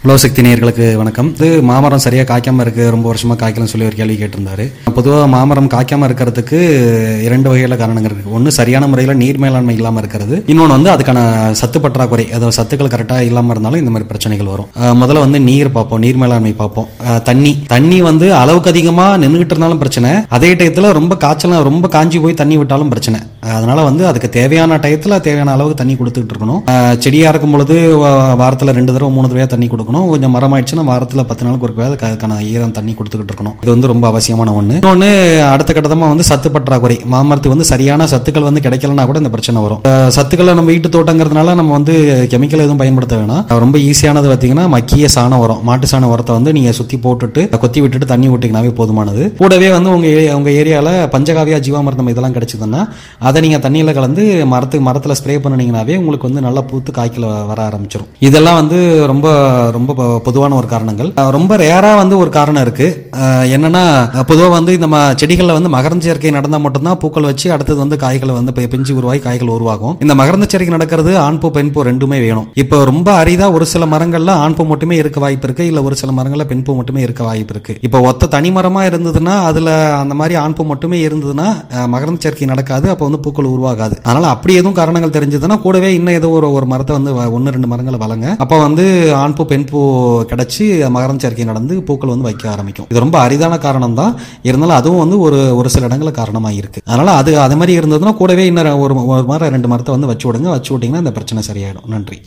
hello சக்தி நேயர்களுக்கு வணக்கம் இது மாமரம் சரியா காய்க்காம இருக்கு ரொம்ப வருஷமா காய்க்கலன்னு சொல்லி ஒரு கேள்வி கேட்டிருந்தாரு பொதுவாக மாமரம் காய்க்காம இருக்கிறதுக்கு இரண்டு வகையில காரணங்கள் இருக்கு ஒன்று சரியான முறையில் நீர் மேலாண்மை இல்லாம இருக்கிறது இன்னொன்று வந்து அதுக்கான சத்து பற்றாக்குறை அதாவது சத்துக்கள் கரெக்டாக இல்லாம இருந்தாலும் இந்த மாதிரி பிரச்சனைகள் வரும் அஹ் முதல்ல வந்து நீர் பார்ப்போம் நீர் மேலாண்மை பார்ப்போம் அஹ் தண்ணி தண்ணி வந்து அளவுக்கு அதிகமா நின்றுகிட்டு இருந்தாலும் பிரச்சனை அதே டயத்தில் ரொம்ப காய்ச்சல் ரொம்ப காஞ்சி போய் தண்ணி விட்டாலும் பிரச்சனை அஹ் அதனால வந்து அதுக்கு தேவையான டயத்தில் தேவையான அளவுக்கு தண்ணி கொடுத்துட்டு இருக்கணும் அஹ் செடியா இருக்கும் பொழுது வா- வாரத்துல ரெண்டு தடவை மூணு தடவை தண்ணி கொடுக்கணும் கொஞ்சம் மரம் ஆயிடுச்சுன்னா வாரத்துல பத்து நாளுக்கு ஒரு வேலை அதுக்கான ஈரம் தண்ணி கொடுத்துக்கிட்டு இருக்கணும் இது வந்து ரொம்ப அவசியமான ஒண்ணு இன்னொன்னு அடுத்த கட்டமா வந்து சத்து பற்றாக்குறை மாமரத்துக்கு வந்து சரியான சத்துக்கள் வந்து கிடைக்கலனா கூட இந்த பிரச்சனை வரும் அஹ் சத்துக்களை நம்ம வீட்டு தோட்டங்கிறதுனால நம்ம வந்து கெமிக்கல் எதுவும் பயன்படுத்த வேணாம் ரொம்ப ஈஸியானது பார்த்தீங்கன்னா மக்கிய சாண உரம் மாட்டு சாண உரத்தை வந்து நீங்க சுத்தி போட்டுட்டு கொத்தி விட்டுட்டு தண்ணி விட்டீங்கன்னாவே போதுமானது கூடவே வந்து உங்க ஏ- உங்க ஏரியால பஞ்சகாவியா ஜீவாமிர்தம் இதெல்லாம் கிடைச்சதுன்னா அதை நீங்க தண்ணியில கலந்து மரத்துக்கு மரத்துல ஸ்ப்ரே பண்ணுனீங்கன்னாவே உங்களுக்கு வந்து நல்லா பூத்து காய்க்கல வர ஆரம்பிச்சிடும் இதெல்லாம் வந்து ரொம்ப ரொம்ப பொ- பொதுவான ஒரு காரணங்கள் அஹ் ரொம்ப ரேரா வந்து ஒரு காரணம் இருக்கு அஹ் என்னன்னா பொதுவாக வந்து நம்ம செடிகளில் வந்து மகரந்த சேர்க்கை நடந்தால் மட்டும்தான் பூக்கள் வச்சு அடுத்தது வந்து காய்களை வந்து பெ- பிஞ்சு உருவாகி காய்கள் உருவாகும் இந்த மகரந்த சேர்க்கை நடக்கிறது ஆண் பூ பெண் பூ ரெண்டுமே வேணும் இப்போ ரொம்ப அரிதா ஒரு சில மரங்கள்ல ஆண் பூ மட்டுமே இருக்க வாய்ப்பு இருக்கு இல்ல ஒரு சில மரங்கள்ல பெண் பூ மட்டுமே இருக்க வாய்ப்பு இருக்கு இப்போ ஒத்த தனி மரமா இருந்ததுன்னா அதுல அந்த மாதிரி ஆண் பூ மட்டுமே இருந்ததுன்னா அஹ், மகரந்த சேர்க்கை நடக்காது அப்போ வந்து பூக்கள் உருவாகாது அதனால அப்படி எதுவும் காரணங்கள் தெரிஞ்சதுன்னா கூடவே இன்னும் ஏதோ ஒரு ஒரு மரத்தை வந்து வ- ஒன்று ரெண்டு மரங்களை வளங்க அப்போ வந்து ஆண் பூ பெண் பூ கிடைச்சி மகரந்த சேர்க்கை நடந்து பூக்கள் வந்து வைக்க ஆரம்பிக்கும் இது ரொம்ப அரிதான காரணம் தான் இருந்தாலும் அதுவும் வந்து ஒரு ஒரு சில இடங்களில் காரணமாக இருக்கு அதனால அது அது மாதிரி இருந்ததுன்னா கூடவே இன்னும் ஒரு ஒரு மரம் ரெண்டு மரத்தை வந்து வச்சு விடுங்க வச்சு விட்டீங்கன்னா இந்த பிரச்சனை சரியாயிடும் நன்றி